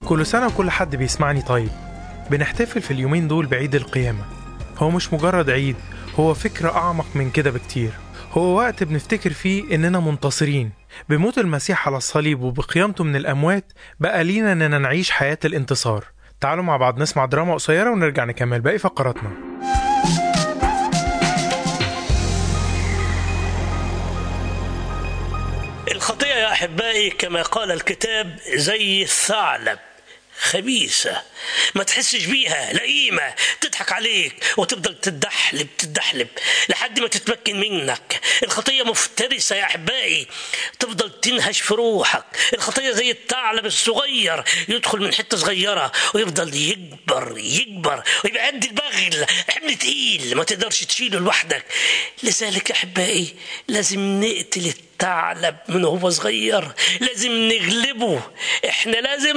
كل سنة وكل حد بيسمعني طيب بنحتفل في اليومين دول بعيد القيامة هو مش مجرد عيد هو فكرة أعمق من كده بكتير هو وقت بنفتكر فيه إننا منتصرين بموت المسيح على الصليب وبقيامته من الأموات بقى لينا إننا نعيش حياة الانتصار تعالوا مع بعض نسمع دراما قصيرة ونرجع نكمل باقي فقراتنا الخطيئة يا أحبائي كما قال الكتاب زي الثعلب خبيثة ما تحسش بيها لئيمة تضحك عليك وتفضل تدحلب تدحلب لحد ما تتمكن منك الخطية مفترسة يا أحبائي تفضل تنهش في روحك الخطية زي الثعلب الصغير يدخل من حتة صغيرة ويفضل يكبر يكبر ويبقى قد البغل حمل تقيل ما تقدرش تشيله لوحدك لذلك يا أحبائي لازم نقتل الثعلب من هو صغير لازم نغلبه احنا لازم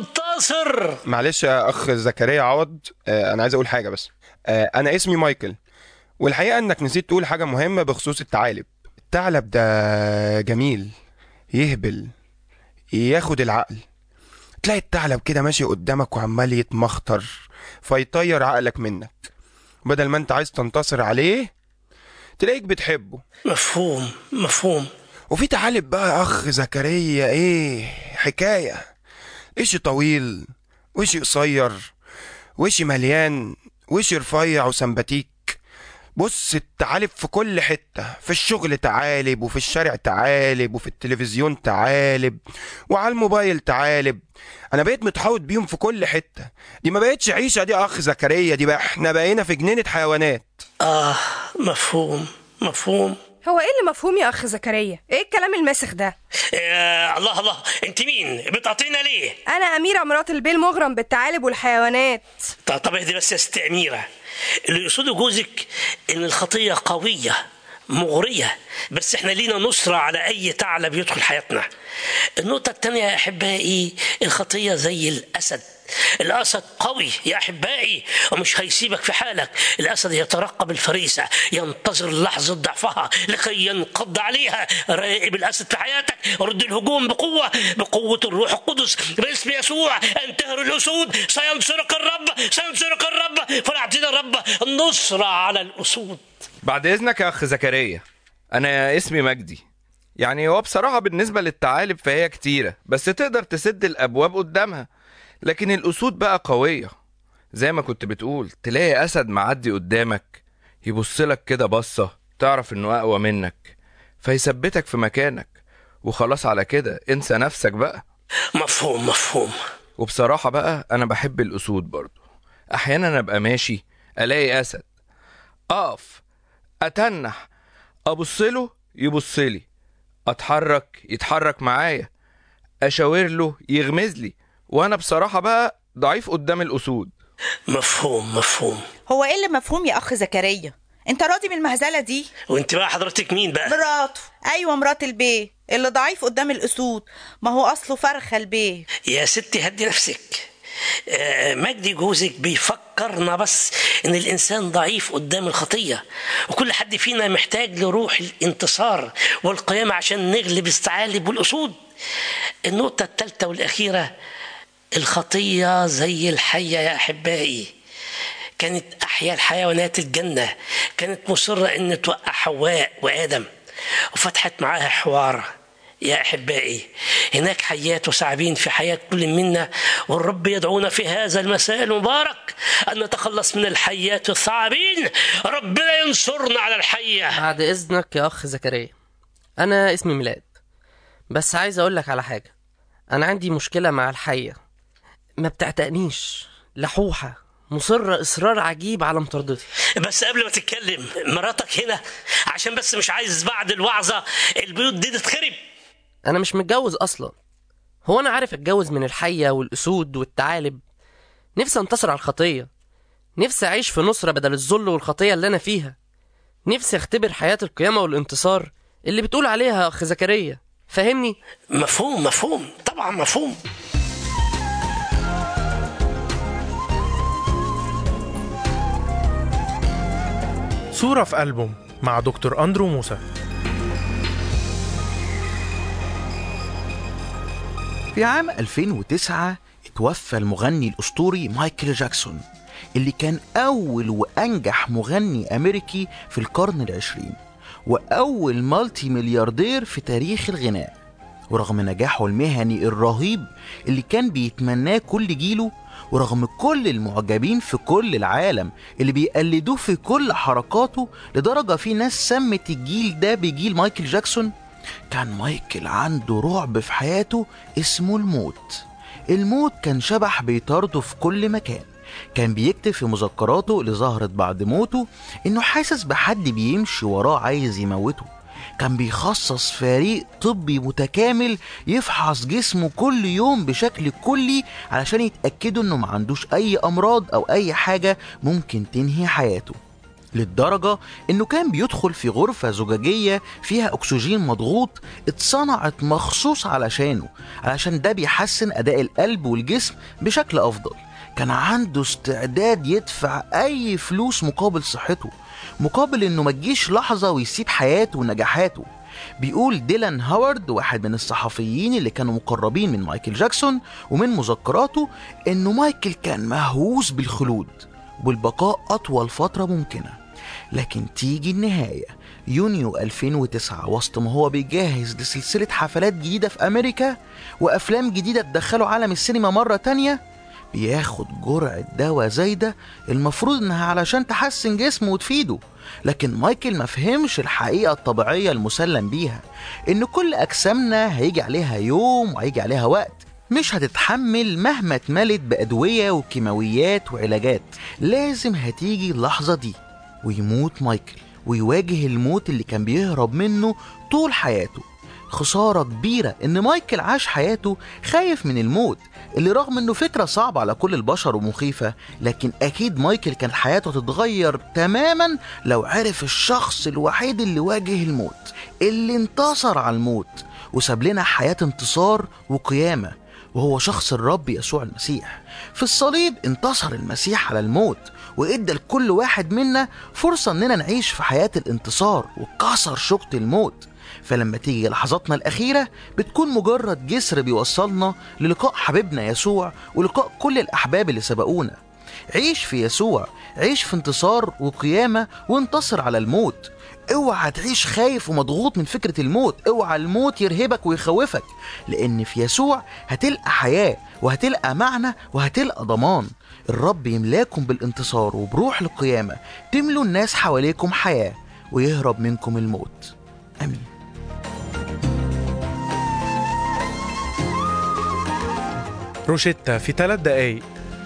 ننتصر معلش يا اخ زكريا عوض آه، انا عايز اقول حاجه بس آه، انا اسمي مايكل والحقيقه انك نسيت تقول حاجه مهمه بخصوص الثعالب الثعلب ده جميل يهبل ياخد العقل تلاقي الثعلب كده ماشي قدامك وعمال يتمخطر فيطير عقلك منك بدل ما انت عايز تنتصر عليه تلاقيك بتحبه مفهوم مفهوم وفي تعالب بقى يا اخ زكريا ايه حكايه وشي طويل وشي قصير وشي مليان وشي رفيع وسمباتيك بص التعالب في كل حتة في الشغل تعالب وفي الشارع تعالب وفي التلفزيون تعالب وعلى الموبايل تعالب انا بقيت متحوط بيهم في كل حتة دي ما بقتش عيشة دي يا اخ زكريا دي بقى احنا بقينا في جنينة حيوانات آه مفهوم مفهوم هو ايه اللي مفهوم يا اخ زكريا ايه الكلام الماسخ ده آه الله الله انت مين بتعطينا ليه انا اميره مرات البيه المغرم بالثعالب والحيوانات طب طب اهدي بس يا ست أميرة اللي يقصده جوزك إن الخطية قوية مغرية بس احنا لينا نصرة على أي ثعلب يدخل حياتنا النقطة التانية يا أحبائي الخطية زي الأسد الأسد قوي يا أحبائي ومش هيسيبك في حالك الأسد يترقب الفريسة ينتظر لحظة ضعفها لكي ينقض عليها راقب الأسد في حياتك رد الهجوم بقوة بقوة الروح القدس باسم يسوع انتهر الأسود سينصرك الرب سينصرك الرب فليعطينا الرب النصرة على الأسود بعد اذنك يا اخ زكريا انا اسمي مجدي يعني هو بصراحة بالنسبة للثعالب فهي كتيرة بس تقدر تسد الأبواب قدامها لكن الأسود بقى قوية زي ما كنت بتقول تلاقي أسد معدي قدامك يبصلك كده بصة تعرف إنه أقوى منك فيثبتك في مكانك وخلاص على كده انسى نفسك بقى مفهوم مفهوم وبصراحة بقى أنا بحب الأسود برضو أحيانا أبقى ماشي ألاقي أسد أقف أتنح أبصله يبصلي أتحرك يتحرك معايا أشاور له يغمز لي وأنا بصراحة بقى ضعيف قدام الأسود مفهوم مفهوم هو ايه اللي مفهوم يا اخ زكريا انت راضي من المهزله دي وانت بقى حضرتك مين بقى مراته ايوه مرات البيه اللي ضعيف قدام الاسود ما هو اصله فرخه البيه يا ستي هدي نفسك آه، مجدي جوزك بيفكرنا بس ان الانسان ضعيف قدام الخطيه وكل حد فينا محتاج لروح الانتصار والقيامه عشان نغلب الثعالب والاسود النقطه الثالثه والاخيره الخطيه زي الحيه يا احبائي كانت احيا الحيوانات الجنه كانت مصره ان توقع حواء وادم وفتحت معاها حوار يا احبائي هناك حيات وثعابين في حياه كل منا والرب يدعونا في هذا المساء المبارك ان نتخلص من الحيات والثعابين ربنا ينصرنا على الحيه بعد اذنك يا اخ زكريا انا اسمي ميلاد بس عايز اقول لك على حاجه انا عندي مشكله مع الحيه ما بتعتقنيش لحوحه مصره اصرار عجيب على مطاردتي بس قبل ما تتكلم مراتك هنا عشان بس مش عايز بعد الوعظه البيوت دي تتخرب انا مش متجوز اصلا هو انا عارف اتجوز من الحيه والاسود والثعالب نفسي انتصر على الخطيه نفسي اعيش في نصره بدل الذل والخطيه اللي انا فيها نفسي اختبر حياه القيامه والانتصار اللي بتقول عليها يا اخ زكريا فاهمني مفهوم مفهوم طبعا مفهوم صورة في ألبوم مع دكتور أندرو موسى في عام 2009 توفى المغني الأسطوري مايكل جاكسون اللي كان أول وأنجح مغني أمريكي في القرن العشرين وأول مالتي ملياردير في تاريخ الغناء ورغم نجاحه المهني الرهيب اللي كان بيتمناه كل جيله ورغم كل المعجبين في كل العالم اللي بيقلدوه في كل حركاته لدرجة في ناس سمت الجيل ده بجيل مايكل جاكسون كان مايكل عنده رعب في حياته اسمه الموت الموت كان شبح بيطارده في كل مكان كان بيكتب في مذكراته اللي ظهرت بعد موته انه حاسس بحد بيمشي وراه عايز يموته كان بيخصص فريق طبي متكامل يفحص جسمه كل يوم بشكل كلي علشان يتأكدوا انه ما عندوش اي امراض او اي حاجة ممكن تنهي حياته للدرجة انه كان بيدخل في غرفة زجاجية فيها اكسجين مضغوط اتصنعت مخصوص علشانه علشان ده بيحسن اداء القلب والجسم بشكل افضل كان عنده استعداد يدفع اي فلوس مقابل صحته مقابل انه ما تجيش لحظة ويسيب حياته ونجاحاته بيقول ديلان هاورد واحد من الصحفيين اللي كانوا مقربين من مايكل جاكسون ومن مذكراته انه مايكل كان مهووس بالخلود والبقاء اطول فترة ممكنة لكن تيجي النهاية يونيو 2009 وسط ما هو بيجهز لسلسلة حفلات جديدة في أمريكا وأفلام جديدة تدخله عالم السينما مرة تانية بياخد جرعة دواء زايدة المفروض انها علشان تحسن جسمه وتفيده لكن مايكل ما فهمش الحقيقة الطبيعية المسلم بيها ان كل اجسامنا هيجي عليها يوم وهيجي عليها وقت مش هتتحمل مهما اتملت بأدوية وكيماويات وعلاجات لازم هتيجي اللحظة دي ويموت مايكل ويواجه الموت اللي كان بيهرب منه طول حياته خسارة كبيرة إن مايكل عاش حياته خايف من الموت اللي رغم إنه فكرة صعبة على كل البشر ومخيفة لكن أكيد مايكل كان حياته تتغير تماما لو عرف الشخص الوحيد اللي واجه الموت اللي انتصر على الموت وساب لنا حياة انتصار وقيامة وهو شخص الرب يسوع المسيح في الصليب انتصر المسيح على الموت وادى لكل واحد منا فرصة اننا نعيش في حياة الانتصار وكسر شوكة الموت فلما تيجي لحظاتنا الأخيرة بتكون مجرد جسر بيوصلنا للقاء حبيبنا يسوع ولقاء كل الأحباب اللي سبقونا عيش في يسوع عيش في انتصار وقيامة وانتصر على الموت اوعى تعيش خايف ومضغوط من فكرة الموت اوعى الموت يرهبك ويخوفك لان في يسوع هتلقى حياة وهتلقى معنى وهتلقى ضمان الرب يملاكم بالانتصار وبروح القيامة تملوا الناس حواليكم حياة ويهرب منكم الموت امين روشيتا في ثلاث دقايق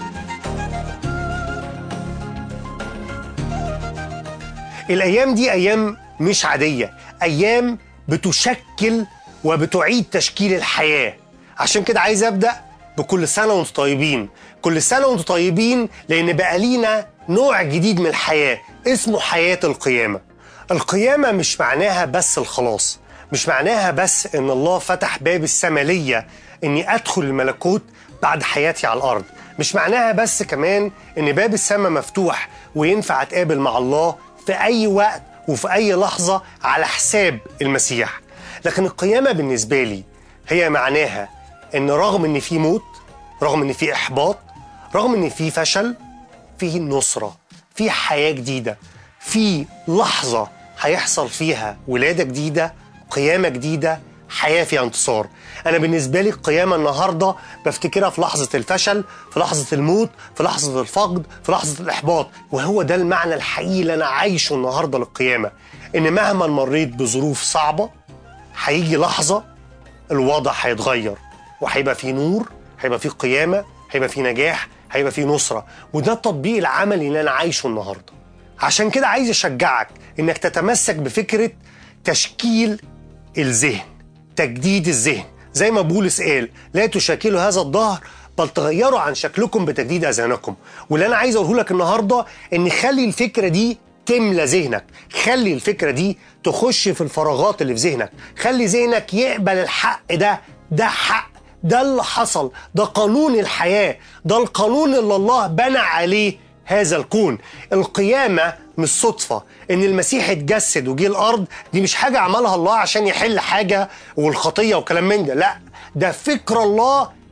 الايام دي ايام مش عاديه ايام بتشكل وبتعيد تشكيل الحياه عشان كده عايز ابدا بكل سنه وانتم طيبين كل سنه وانتم طيبين لان بقى لينا نوع جديد من الحياه اسمه حياه القيامه القيامه مش معناها بس الخلاص مش معناها بس ان الله فتح باب السما ليا اني ادخل الملكوت بعد حياتي على الارض مش معناها بس كمان ان باب السما مفتوح وينفع اتقابل مع الله في اي وقت وفي اي لحظه على حساب المسيح لكن القيامه بالنسبه لي هي معناها ان رغم ان في موت رغم ان في احباط رغم ان في فشل في نصره في حياه جديده في لحظه هيحصل فيها ولاده جديده قيامه جديده حياه فيها انتصار انا بالنسبه لي القيامه النهارده بفتكرها في لحظه الفشل في لحظه الموت في لحظه الفقد في لحظه الاحباط وهو ده المعنى الحقيقي اللي انا عايشه النهارده للقيامه ان مهما مريت بظروف صعبه هيجي لحظه الوضع هيتغير وهيبقى في نور هيبقى في قيامه هيبقى في نجاح هيبقى في نصره وده التطبيق العملي اللي انا عايشه النهارده عشان كده عايز اشجعك انك تتمسك بفكره تشكيل الذهن تجديد الذهن زي ما بولس قال لا تشكلوا هذا الظهر بل تغيروا عن شكلكم بتجديد اذهانكم واللي انا عايز اقوله لك النهارده ان خلي الفكره دي تملى ذهنك خلي الفكره دي تخش في الفراغات اللي في ذهنك خلي ذهنك يقبل الحق ده ده حق ده اللي حصل ده قانون الحياه ده القانون اللي الله بنى عليه هذا الكون القيامة مش صدفة ان المسيح اتجسد وجه الارض دي مش حاجة عملها الله عشان يحل حاجة والخطية وكلام من ده لا ده فكر الله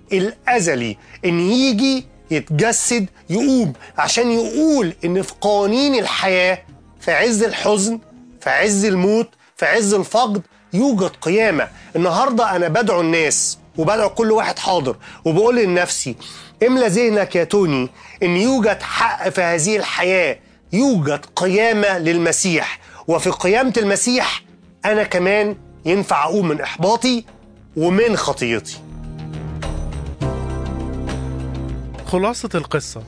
الازلي ان يجي يتجسد يقوم عشان يقول ان في قوانين الحياه في عز الحزن في عز الموت في عز الفقد يوجد قيامه النهارده انا بدعو الناس وبدعو كل واحد حاضر وبقول لنفسي املى ذهنك يا توني ان يوجد حق في هذه الحياه يوجد قيامه للمسيح وفي قيامه المسيح انا كمان ينفع اقوم من احباطي ومن خطيتي خلاصة القصة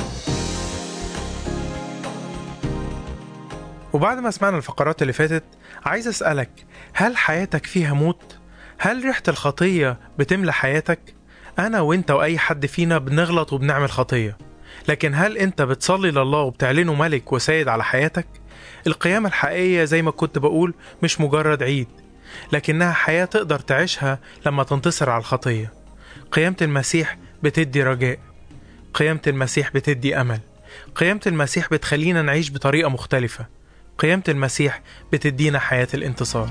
وبعد ما سمعنا الفقرات اللي فاتت عايز أسألك هل حياتك فيها موت؟ هل ريحة الخطية بتملى حياتك؟ أنا وإنت وأي حد فينا بنغلط وبنعمل خطية لكن هل أنت بتصلي لله وبتعلنه ملك وسيد على حياتك؟ القيامة الحقيقية زي ما كنت بقول مش مجرد عيد لكنها حياة تقدر تعيشها لما تنتصر على الخطية قيامة المسيح بتدي رجاء قيامة المسيح بتدي أمل قيامة المسيح بتخلينا نعيش بطريقة مختلفة قيامة المسيح بتدينا حياة الانتصار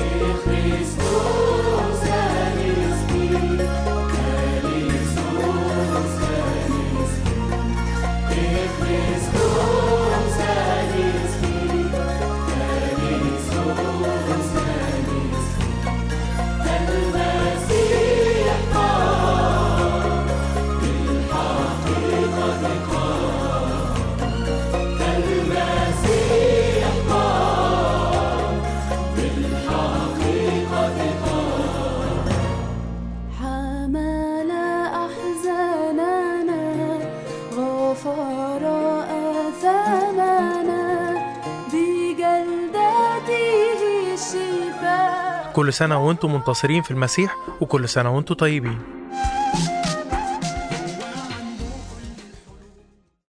حمل أحزاننا غفر آثامنا بجلدته الشفاء كل سنة وانتم منتصرين في المسيح وكل سنة وانتم طيبين